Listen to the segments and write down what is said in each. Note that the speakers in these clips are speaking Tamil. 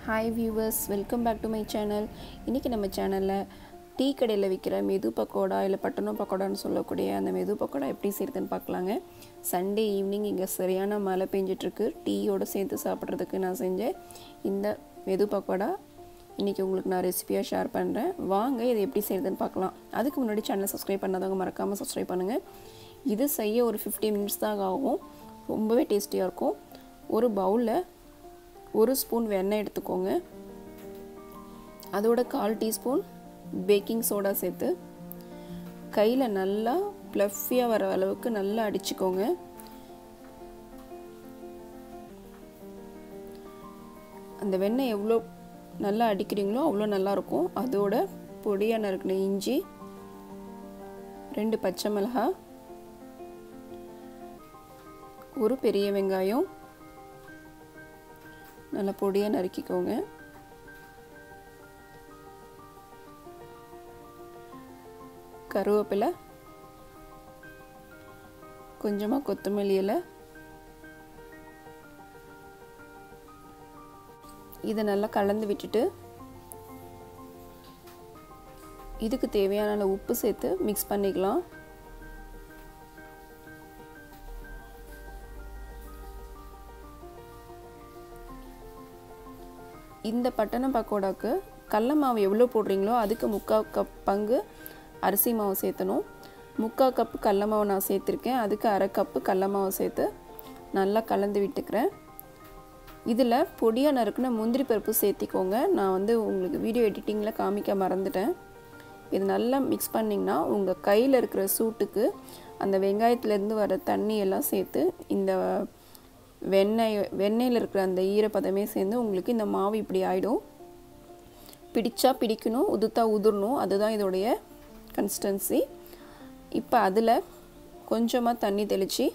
hi viewers welcome back to my channel இன்றைக்கி நம்ம சேனலில் டீ கடையில் விற்கிற மெது பக்கோடா இல்லை பட்டண பக்கோடான்னு சொல்லக்கூடிய அந்த மெது பக்கோடா எப்படி செய்கிறதுன்னு பார்க்கலாங்க சண்டே ஈவினிங் இங்கே சரியான மழை பெஞ்சிட்ருக்கு டீயோடு சேர்த்து சாப்பிட்றதுக்கு நான் செஞ்சேன் இந்த மெது பக்கோடா இன்றைக்கி உங்களுக்கு நான் ரெசிபியாக ஷேர் பண்ணுறேன் வாங்க இதை எப்படி செய்கிறதுன்னு பார்க்கலாம் அதுக்கு முன்னாடி சேனலை சப்ஸ்கிரைப் பண்ணாதவங்க மறக்காமல் சப்ஸ்கிரைப் பண்ணுங்கள் இது செய்ய ஒரு ஃபிஃப்டி மினிட்ஸ் தான் ஆகும் ரொம்பவே டேஸ்டியாக இருக்கும் ஒரு பவுலில் ஒரு ஸ்பூன் வெண்ணெய் எடுத்துக்கோங்க அதோட கால் டீஸ்பூன் பேக்கிங் சோடா சேர்த்து கையில் நல்லா ப்ளஃபியாக வர அளவுக்கு நல்லா அடிச்சுக்கோங்க அந்த வெண்ணெய் எவ்வளோ நல்லா அடிக்கிறீங்களோ அவ்வளோ நல்லாயிருக்கும் அதோட பொடியாக நறுக்கின இஞ்சி ரெண்டு பச்சை மிளகாய் ஒரு பெரிய வெங்காயம் நல்லா பொடியாக நறுக்கிக்கோங்க கருவேப்பிலை கொஞ்சமாக கொத்தமல்லி இலை இதை நல்லா கலந்து விட்டுட்டு இதுக்கு தேவையான அளவு உப்பு சேர்த்து மிக்ஸ் பண்ணிக்கலாம் இந்த பட்டண பக்கோடாக்கு கடல மாவு எவ்வளோ போடுறீங்களோ அதுக்கு முக்கால் கப் பங்கு அரிசி மாவு சேர்த்தணும் முக்கால் கப்பு கடல மாவு நான் சேர்த்துருக்கேன் அதுக்கு அரை கப்பு கடல மாவு சேர்த்து நல்லா கலந்து விட்டுக்கிறேன் இதில் பொடியாக நறுக்குன முந்திரி பருப்பு சேர்த்திக்கோங்க நான் வந்து உங்களுக்கு வீடியோ எடிட்டிங்கில் காமிக்க மறந்துட்டேன் இது நல்லா மிக்ஸ் பண்ணிங்கன்னா உங்கள் கையில் இருக்கிற சூட்டுக்கு அந்த வெங்காயத்துலேருந்து வர தண்ணி எல்லாம் சேர்த்து இந்த வெண்ணெய் வெண்ணெயில் இருக்கிற அந்த ஈரப்பதமே சேர்ந்து உங்களுக்கு இந்த மாவு இப்படி ஆகிடும் பிடிச்சா பிடிக்கணும் உதுத்தா உதிரணும் அதுதான் இதோடைய கன்சிஸ்டன்சி இப்போ அதில் கொஞ்சமாக தண்ணி தெளித்து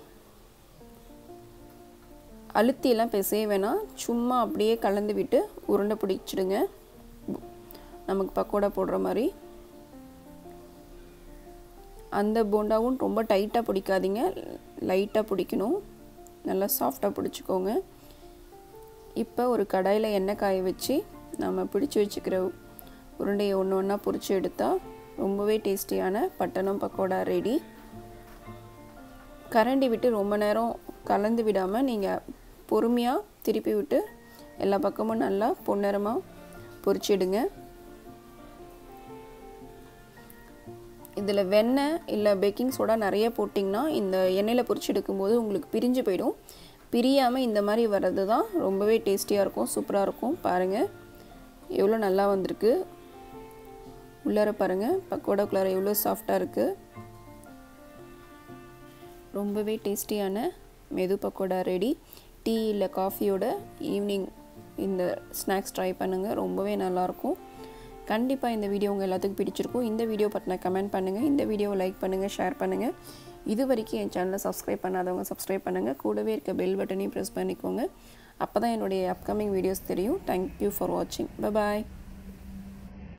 அழுத்தியெல்லாம் பிசைய வேணாம் சும்மா அப்படியே கலந்து விட்டு உருண்டை பிடிச்சிடுங்க நமக்கு பக்கோடா போடுற மாதிரி அந்த போண்டாவும் ரொம்ப டைட்டாக பிடிக்காதீங்க லைட்டாக பிடிக்கணும் நல்லா சாஃப்டாக பிடிச்சிக்கோங்க இப்போ ஒரு கடாயில் எண்ணெய் காய வச்சு நம்ம பிடிச்சி வச்சுக்கிற உருண்டையை ஒன்று ஒன்றா பொறிச்சு எடுத்தால் ரொம்பவே டேஸ்டியான பட்டணம் பக்கோடா ரெடி கரண்டி விட்டு ரொம்ப நேரம் கலந்து விடாமல் நீங்கள் பொறுமையாக திருப்பி விட்டு எல்லா பக்கமும் நல்லா பொன்னிறமாக பொரிச்சிடுங்க இதில் வெண்ணெய் இல்லை பேக்கிங் சோடா நிறைய போட்டிங்கன்னா இந்த எண்ணெயில் பொரிச்சு எடுக்கும்போது உங்களுக்கு பிரிஞ்சு போயிடும் பிரியாமல் இந்த மாதிரி வர்றது தான் ரொம்பவே டேஸ்டியாக இருக்கும் சூப்பராக இருக்கும் பாருங்கள் எவ்வளோ நல்லா வந்திருக்கு உள்ளார பாருங்கள் பக்கோடாக்குள்ளார எவ்வளோ சாஃப்டாக இருக்குது ரொம்பவே டேஸ்டியான மெது பக்கோடா ரெடி டீ இல்லை காஃபியோட ஈவினிங் இந்த ஸ்நாக்ஸ் ட்ரை பண்ணுங்கள் ரொம்பவே நல்லாயிருக்கும் கண்டிப்பாக இந்த வீடியோ உங்கள் எல்லாத்துக்கும் பிடிச்சிருக்கும் இந்த வீடியோ பற்றின கமெண்ட் பண்ணுங்கள் இந்த வீடியோவை லைக் பண்ணுங்கள் ஷேர் பண்ணுங்கள் இது வரைக்கும் என் சேனலை சப்ஸ்கிரைப் பண்ணாதவங்க சப்ஸ்கிரைப் பண்ணுங்கள் கூடவே இருக்க பெல் பட்டனையும் ப்ரெஸ் பண்ணிக்கோங்க அப்போ தான் என்னுடைய அப்கமிங் வீடியோஸ் தெரியும் தேங்க்யூ ஃபார் வாட்சிங் பாய்